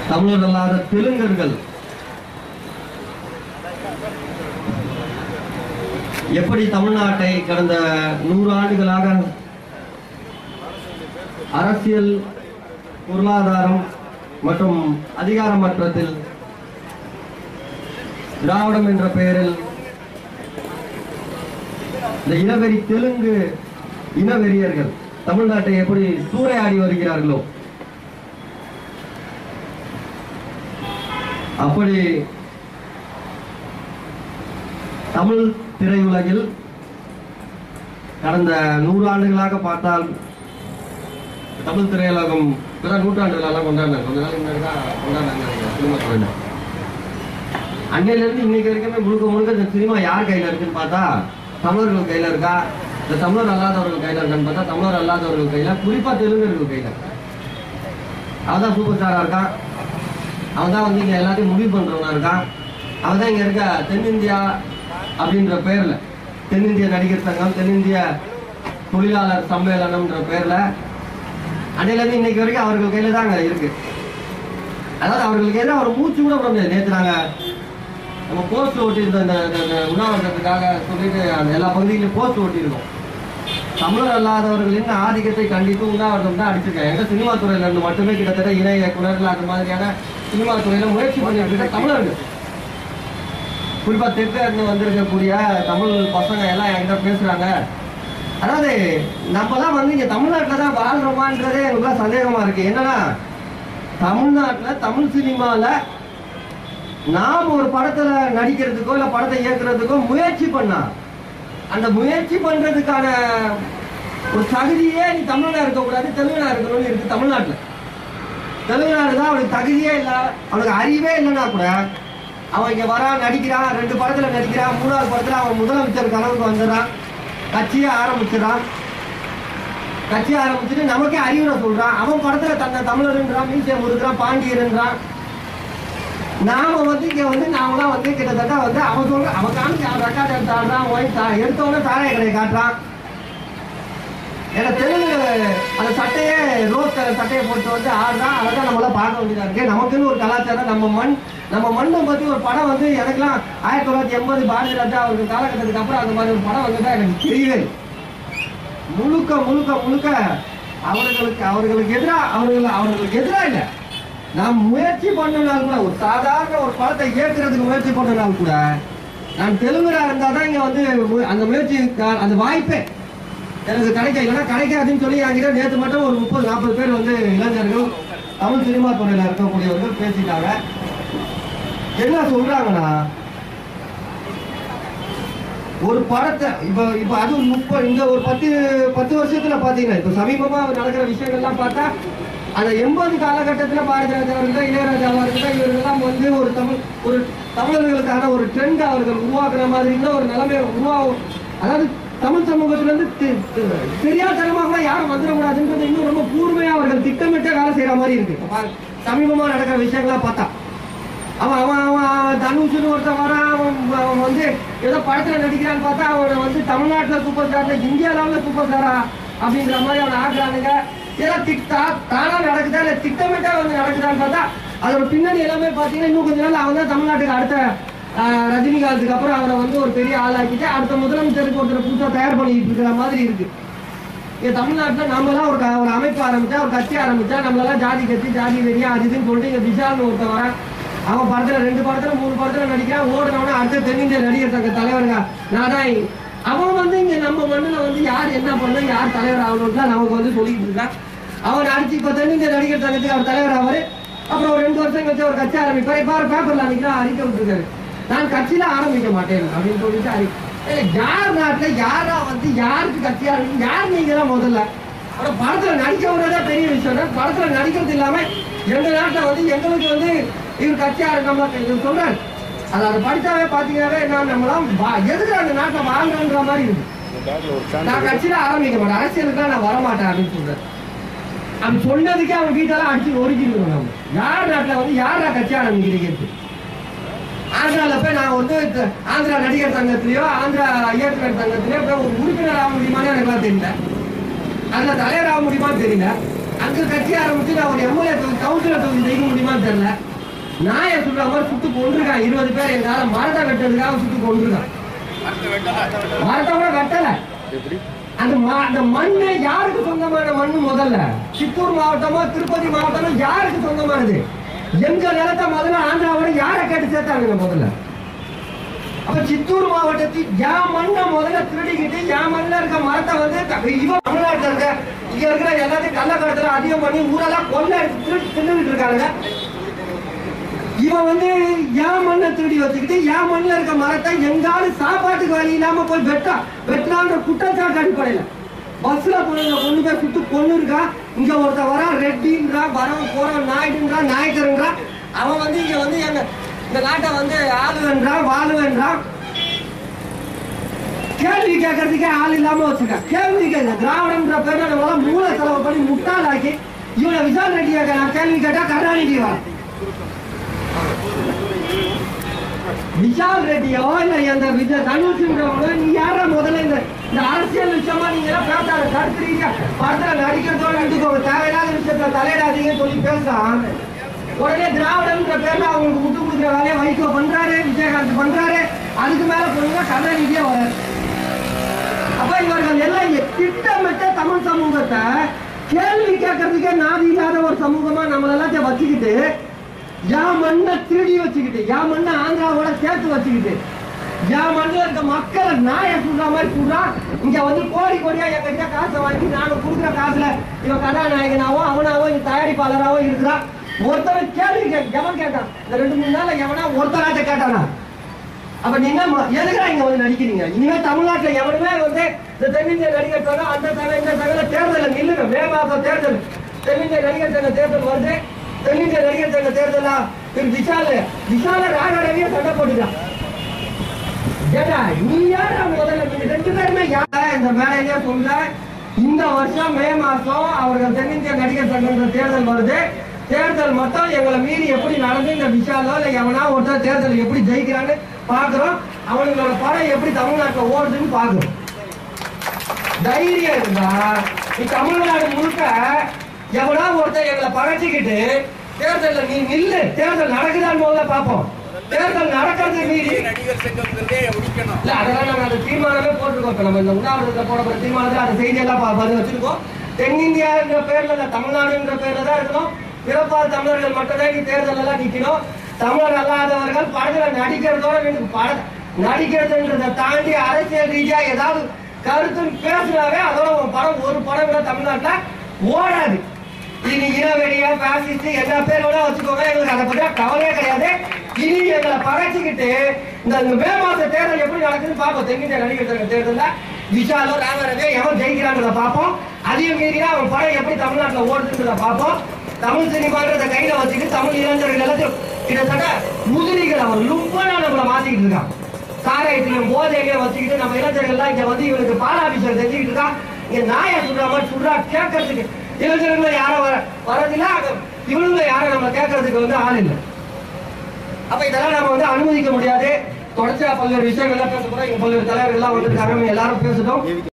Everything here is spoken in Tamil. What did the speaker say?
தமிழர் அல்லாத தெலுங்கர்கள் எப்படி தமிழ்நாட்டை கடந்த நூறு ஆண்டுகளாக அரசியல் பொருளாதாரம் மற்றும் அதிகாரமற்றத்தில் திராவிடம் என்ற பெயரில் இந்த இனவெறி தெலுங்கு இனவெறியர்கள் தமிழ்நாட்டை எப்படி சூறையாடி வருகிறார்களோ அப்படி தமிழ் திரையுலகில் கடந்த நூறு ஆண்டுகளாக பார்த்தால் தமிழ் திரையுலகம் பிற நூற்றாண்டுகளெல்லாம் கொண்டாடினாங்க கொஞ்ச நாளைக்கு முன்னாடி தான் கொண்டாடினாங்க நினைக்கிறேன் சினிமா துறையில அன்னையில இருந்து இன்னைக்கு வரைக்குமே முழுக்க முழுக்க இந்த சினிமா யார் கையில இருக்குன்னு பார்த்தா தமிழர்கள் கையில இருக்கா இந்த தமிழர் அல்லாதவர்கள் கையில இருக்கான்னு பார்த்தா தமிழர் அல்லாதவர்கள் கையில குறிப்பா தெலுங்கர்கள் கையில அவன் தான் சூப்பர் ஸ்டாரா இருக்கான் அவன் தான் வந்து இங்க எல்லாத்தையும் முடிவு பண்றவனா இருக்கான் அவன் தான் இங்க இருக்க தென்னிந்தியா அப்படின்ற பேர்ல தென்னிந்திய நடிகர் சங்கம் தென்னிந்திய தொழிலாளர் சம்மேளனம்ன்ற பேர்ல அன்னையில இருந்து இன்னைக்கு வரைக்கும் அவர்கள் கையில தான் அங்க இருக்கு அதாவது அவர்களுக்கு எதிராக ஒரு மூச்சு கூட விட முடியாது நேற்று நாங்க நம்ம போஸ்ட் ஓட்டியிருந்தோம் இந்த இந்த- இந்த உண்ணாவிரதத்துக்காக சொல்லிட்டு அந்த எல்லா பகுதியிலும் போஸ்ட் ஓட்டியிருக்கோம் தமிழர் அல்லாதவர்களின் ஆதிக்கத்தை கண்டித்து உண்ணாவிரதம் தான் அடிச்சிருக்காங்க எங்க சினிமா துறையில இருந்து மட்டுமே கிட்டத்தட்ட இணை இயக்குனர்கள் அது மாதிரியான சினிமா துறையில முயற்சி பண்ணிட்டு இருக்க தமிழர்கள் குறிப்பா தெற்கு இருந்து வந்திருக்கக்கூடிய தமிழ் பசங்க எல்லாம் என்கிட்ட பேசுறாங்க அதாவது நம்மலாம் வந்து இங்க தமிழ்நாட்டுல தான் வாழ்றோமான்றதே எனக்கு சந்தேகமா இருக்கு என்னன்னா தமிழ்நாட்டுல தமிழ் சினிமால நாம் ஒரு படத்துல நடிக்கிறதுக்கோ இல்ல படத்தை இயக்குறதுக்கோ முயற்சி பண்ணா அந்த முயற்சி பண்றதுக்கான ஒரு தகுதியே நீ தமிழனா இருக்கக்கூடாது தெலுங்கனா இருக்கணும்னு இருக்கு தமிழ்நாட்டுல தெலுங்குநாடு தான் அவனுக்கு தகுதியே இல்ல அவனுக்கு அறிவே இல்லைன்னா கூட அவன் இங்க வரான் நடிக்கிறான் ரெண்டு படத்துல நடிக்கிறான் மூணாவது படத்துல அவன் முதலமைச்சர் கனவுக்கு வந்துடுறான் கட்சியை ஆரம்பிச்சிடறான் கட்சி ஆரம்பிச்சுட்டு நமக்கே அறிவுரை சொல்றான் அவன் படத்துல தன்னை தமிழர்ன்றான் மியூசியம் இருக்கிறான் பாண்டியர்ன்றான் நாம வந்து இங்க வந்து நாமெல்லாம் வந்து கிட்டத்தட்ட வந்து அவன் சொல்ற அவன் காமிச்சு அவன் ரெக்கார்ட் எடுத்து ஆடுறான் ஒயின் தா எடுத்தவொடனே சாராய கடையை காட்டுறான் ஏன்னா தெலுங்கு அந்த சட்டையே ரோஸ் கலர் சட்டையை போட்டு வந்து ஆடுறான் அதை தான் நம்மளாம் பார்க்க வேண்டியதா இருக்கு நமக்குன்னு ஒரு கலாச்சாரம் நம்ம மண் நம்ம மண்ணை பத்தி ஒரு படம் வந்து எனக்குலாம் ஆயிரத்தி தொள்ளாயிரத்தி எண்பது பாரதி ராஜா அவருக்கு காலகட்டத்துக்கு அப்புறம் அந்த மாதிரி ஒரு படம் வந்துட்டா எனக்கு தெரியவே இல்லை. முழுக்க முழுக்க முழுக்க அவர்களுக்கு அவர்களுக்கு எதிரா அவர்கள் அவர்களுக்கு எதிரா இல்ல நாம் முயற்சி பண்ணனாலும் கூட ஒரு சாதாரண ஒரு படத்தை இயக்குறதுக்கு முயற்சி பண்ணனாலும் கூட நான் தெலுங்குரா இருந்தா தான் இங்க வந்து மு- அந்த முயற்சி கா- அந்த வாய்ப்பே எனக்கு கிடைக்க இல்லைன்னா கிடைக்காதுன்னு சொல்லி என்கிட்ட நேற்று மட்டும் ஒரு முப்பது நாற்பது பேர் வந்து இளைஞர்கள் தமிழ் சினிமா துறையில இருக்கக்கூடியவர்கள் பேசிட்டாங்க என்ன சொல்றாங்கன்னா ஒரு படத்தை இப்ப இப்ப அது முப்பது இந்த ஒரு பத்து பத்து வருஷத்துல பாத்தீங்கன்னா இப்ப சமீபமா நடக்கிற விஷயங்கள்லாம் பார்த்தா அந்த எண்பது காலகட்டத்துல பாரதி ராஜா இருக்கட்டும் இளையராஜாவா இருக்கட்டும் இவர்களெல்லாம் வந்து ஒரு தமிழ் ஒரு தமிழர்களுக்கான ஒரு ட்ரெண்ட் அவர்கள் உருவாக்குற மாதிரி இருந்த ஒரு நிலைமை உருவாகும் அதாவது தமிழ் சமூகத்துல இருந்து தெ- தெ- தெரியாதனமாக யாரும் வந்துடக்கூடாதுன்றது இன்னும் ரொம்ப கூர்மையா அவர்கள் திட்டமிட்ட வேலை செய்யற மாதிரி இருக்கு இப்ப பாருங்க, சமீபமா நடக்கிற விஷயங்களா பார்த்தா அவன் அவன் அவன் தனுஷ்னு ஒருத்தன் வரான் அவன் அவன் வந்து ஏதோ படத்துல நடிக்கிறான்னு பார்த்தா அவனை வந்து தமிழ்நாட்டுல சூப்பர் ஸ்டார்ல இந்தியா லெவல்ல சூப்பர் ஸ்டாரா அப்படிங்கிற மாதிரி அவனை ஆக்குறானுங்க ஏதோ திட்டா தானா நடக்குதா இல்ல திட்டமிட்டா வந்து நடக்குதான்னு பார்த்தா அதோட பின்னணி எல்லாமே பாத்தீங்கன்னா இன்னும் கொஞ்ச நாள் அவன் தான் தமிழ்நாட்டுக்கு அடுத்த ஆஹ், ரஜினிகாந்துக்கு அப்புறம் அவனை வந்து ஒரு பெரிய ஆளாக்கிட்டு அடுத்த முதலமைச்சருக்கு ஒருத்தர் புதுசா தயார் பண்ணிட்டு இருக்கிற மாதிரி இருக்கு இங்க தமிழ்நாட்டுல நம்மலாம் ஒரு க- ஒரு அமைப்பு ஆரம்பிச்சா ஒரு கட்சி ஆரம்பிச்சா நம்மளெல்லாம் ஜாதி கட்சி ஜாதி வெறியா அது இதுன்னு சொல்லிட்டு இங்க விஷால்னு ஒருத்தன் வரான் அவன் படத்துல ரெண்டு படத்துல மூணு படத்துல நடிக்கிறான் ஓடுனவன அடுத்த தென்னிந்திய நடிகர் சங்க தலைவருங்க நான் தான் இ- அவன் வந்து இங்க நம்ம மண்ணுல வந்து யார் என்ன பண்ணணும் யார் தலைவர் ஆகணும்னு நமக்கு வந்து சொல்லிட்டு இருக்கான் அவன் அடிச்சு இப்ப தென்னிந்திய நடிகர் சங்கத்துக்கு அவர் தலைவர் ஆவாரு அப்புறம் ஒரு ரெண்டு வருஷம் கழிச்சு ஒரு கட்சி ஆரம்பிப்பாரு இப்ப அவர் பேப்பர்ல அன்னைக்கு அறிக்கை விட்டுருக்காரு நான் கட்சியில ஆரம்பிக்க மாட்டேன் அப்படின்னு சொல்லிட்டு அறிக்கை ஏய், யார் நாட்டுல யாரா வந்து யாருக்கு கட்சியா இருக்கு யார் நீங்க தான் முதல்ல ஆனா படத்துல நடிக்க விடுறதே பெரிய விஷயம் தான். படத்துல நடிக்கிறது இல்லாம எங்க நாட்டுல வந்து எங்களுக்கு வந்து இவர் கட்சியா இருக்கோம்ல இவர் சொல்றாரு அது அதை படிச்சாவே பாத்தீங்கன்னாவே என்ன நம்மளாம் வா- எதுக்கு அந்த நாட்டுல வாழ்றோன்ற மாதிரி இருக்கு நான் கட்சியில ஆரம்பிக்க மாட்டேன் அரசியலுக்குலாம் நான் வர மாட்டேன் அப்படின்னு சொல்றேன் அப்படி சொன்னதுக்கே அவன் வீட்டெல்லாம் அடிச்சு ஒடுக்கிடுவோம் நம்ம யார் நாட்டுல வந்து யாரா கட்சி ஆரம்பிக்கிறீங்க ஆந்திரால போய் நான் வந்து த- ஆந்திரா நடிகர் சங்கத்திலயோ ஆந்திரா இயக்குனர் சங்கத்திலயோ போய் ஒரு உறுப்பினர் ஆக முடியுமான்னு எனக்குலாம் தெரியல அதுல தலைவர் ஆக முடியுமான்னு தெரியல அங்க கட்சி ஆரம்பிச்சு நான் ஒரு எம்எல்ஏ தொகுதி கவுன்சிலர் தொகுதி ஜெயிக்க முடியுமான்னு தெரியல நாயை சுடுற மாதிரி சுட்டு கொண்டிருக்கான் இருபது பேர் எங்கால மரத்தை வெட்டுறதுக்காக சுட்டு கொண்டிருக்கான் மரத்தை கூட வெட்டல அந்த ம- அந்த மண்ணு யாருக்கு சொந்தமான மண்ணு முதல்ல சித்தூர் மாவட்டமோ திருப்பதி மாவட்டமோ யாருக்கு சொந்தமானது எங்க நிலத்தை முதல்ல ஆந்திராவோட யாரை கேட்டு சேர்த்தாங்க முதல்ல அப்ப சித்தூர் மாவட்டத்தில் என் மண்ணை முதல்ல திருடிக்கிட்டு என் மண்ணில் இருக்க மரத்தை வந்து த- இவன் தமிழ்நாட்டில் இருக்க இங்க இருக்கிற எல்லாத்தையும் கள்ளக்கடத்துல அதிகம் பண்ணி ஊரெல்லாம் கொள்ள எடுத்து திருடி தின்னுட்டு இருக்காங்க இவன் வந்து என் மண்ணை திருடி வச்சுக்கிட்டு என் மண்ணில் இருக்க மரத்தை எங்காலும் சாப்பாட்டுக்கு வழி இல்லாம போய் வெட்டா வெட்டினான்ற குற்றச்சாட்டு அடிப்படையில பஸ்ல போய் கொண்டு போய் சுட்டு கொண்டு இருக்கா இங்க ஒருத்தன் வரான் ரெட்டின்றா வரவன் போறான் நாயுடுன்றா நாயக்கருன்றா அவன் வந்து இங்க வந்து எங்க இந்த நாட்டை வந்து ஆளுவன்றான் வாழுவன்றான் கேள்வி கேட்கறதுக்கே ஆள் இல்லாம வச்சிருக்க கேள்வி கேட்க திராவிடம்ன்ற பேர்ல நம்மளால மூல செலவு பண்ணி முட்டாளாக்கி இவனை விசால் ரெட்டி கேட்க நான் கேள்வி கேட்டா கருணாநிதி வர விஷால் ரெட்டியோ இல்ல அந்த விஜய் தனுஷ்ன்றவங்களோ நீ யாரா முதல்ல இந்த இந்த அரசியல் விஷயமா நீங்க எல்லாம் பேசாத கருத்துறீங்க படத்துல நடிக்கிறதோட நின்றுக்கோங்க தேவையில்லாத விஷயத்துல தலையிடாதீங்கன்னு சொல்லி பேசுறான் உடனே திராவிடம்ன்ற பேர்ல அவங்களுக்கு முட்டு கொடுக்குற வேலையை வைகோ பண்றாரு விஜயகாந்த் பண்றாரு அதுக்கு மேல போனீங்க கருணாநிதியே வராரு அப்ப இவர்கள் எல்லாம் எ- திட்டமிட்ட தமிழ் சமூகத்தை கேள்வி கேட்கறதுக்கே நாதி இல்லாத ஒரு சமூகமா நம்ம எல்லாத்தையும் வச்சுக்கிட்டு யா மண்ணை திருடி வச்சுக்கிட்டு யா மண்ணை ஆந்திராவோட சேர்த்து வச்சுக்கிட்டு யா மண்ணில் இருக்க மக்களை நாயை சுடுற மாதிரி சுடுறா இங்க வந்து கோடி கோடியா எங்கிட்ட காசை வாங்கி நாங்க கொடுக்குற காசுல இவன் கதாநாயகனாவோ அவனாவோ இங்க தயாரிப்பாளராவோ இருக்கிறான் ஒருத்தர் கேள்வி கேட்க எவன் கேட்டான் இந்த ரெண்டு மூணு நாள்ல எவனா ஒருத்தராட்ட கேட்டானா அப்ப நீங்க ம- எதுக்குடா இங்க வந்து நடிக்கிறீங்க இனிமே தமிழ்நாட்டுல எவனுமே வந்து இந்த தென்னிந்திய நடிகர் சங்கம் அந்த சங்கம் இந்த சங்கம் தேர்தல நில்லுங்க மே மாசம் தேர்தல் தென்னிந்திய நடிகர் சங்க தேர்தல் வருது தென்னிந்திய நடிகர் சங்க தேர்தலா திரு விஷால் விஷால ராகவரவிய சண்டை போட்டுட்டான் ஏடா நீ யாரா முதல்ல நீங்க ரெண்டு பேருமே யாரா இந்த மேடையிலே சொல்ல இந்த வருஷம் மே மாசம் அவர்கள் தென்னிந்திய நடிகர் சங்கன்ற தேர்தல் வருது தேர்தல் மட்டும் எங்களை மீறி எப்படி நடந்து இந்த விஷாலோ இல்ல எவனா ஒருத்தர் தேர்தல் எப்படி ஜெயிக்கிறான்னு பாக்குறோம் அவங்களோட படம் எப்படி தமிழ்நாட்டுல ஓடுதுன்னு பாக்குறோம் தைரியம் இருந்தா நீ தமிழ்நாடு முழுக்க எவனா ஒருத்தன் எங்களை பகைச்சிக்கிட்டு தேர்தல்ல நீ நில்லு தேர்தல் நடக்குதான்னு முதல்ல பாப்போம் தேர்தல் நடக்கிறது மீறி நடிகர் சங்கத்திலே ஒழிக்கணும் இல்ல அதெல்லாம் நாங்க அந்த தீர்மானமே போட்டிருக்கோம் இப்ப நம்ம இந்த உண்ணாவிரதத்துல போடப்பட்ட தீர்மானத்துல அந்த செய்தியெல்லாம் பா- பதிவு வச்சிருக்கோம் தென்னிந்தியா என்ற பேர்ல இல்ல தமிழ்நாடுன்ற பேர்ல தான் இருக்கணும் பிறப்பால் தமிழர்கள் மட்டும்தான் நீ தேர்தல் எல்லாம் நிக்கணும் தமிழர் அல்லாதவர்கள் படத்துல நடிக்கிறதோட நின்னு பட நடிக்கிறதுன்றதை தாண்டி அரசியல் ரீதியா ஏதாவது கருத்து பேசுனாவே அதோட உன் படம் ஒரு படம் கூட தமிழ்நாட்டுல ஓடாது இனி இனவெடியா பாசிஸ்ட் என்ன பேர் வேணா வச்சுக்கோங்க எங்களுக்கு அதை பத்தி கவலையே கிடையாது இனி எங்களை பகைச்சிக்கிட்டு இந்த இந்த மே மாச தேர்தல் எப்படி நடக்குதுன்னு பார்ப்போம் தென்னிந்திய நடிகர் சங்க தேர்தல்ல விஷாலோ ராமரவே எவன் ஜெயிக்கிறான்றத பார்ப்போம் அதையும் மீறினா அவன் படம் எப்படி தமிழ்நாட்டுல ஓடுதுன்றத பார்ப்போம் தமிழ் சினிமான்றத கையில வச்சுக்கிட்டு தமிழ் இளைஞர்கள் எல்லாத்தையும் கிட்டத்தட்ட முதிரிகள் அவன் லும்பனா நம்மள மாத்திக்கிட்டு இருக்கான் சாராயத்திலும் போதையிலையும் வச்சுக்கிட்டு நம்ம இளைஞர்கள்லாம் இங்க வந்து இவனுக்கு பாலாபிஷேகம் செஞ்சுக்கிட்டு இருக்கான் இங்க நாயை சுடுற மாதிரி சுடுறா கேட்கறதுக்கு இளைஞர்கள் யாரும் வர வரதில்ல அங்க இவனுங்க யாரும் நம்ம கேட்கறதுக்கு வந்து ஆள் இல்லை அப்ப இதெல்லாம் நம்ம வந்து அனுமதிக்க முடியாது தொடர்ச்சியா பல்வேறு விஷயங்கள்லாம் பேச போறோம் இங்க பல்வேறு தலைவர்கள் எல்லாம் வந்திருக்காங்க எல்லாரும் பேசட்டும்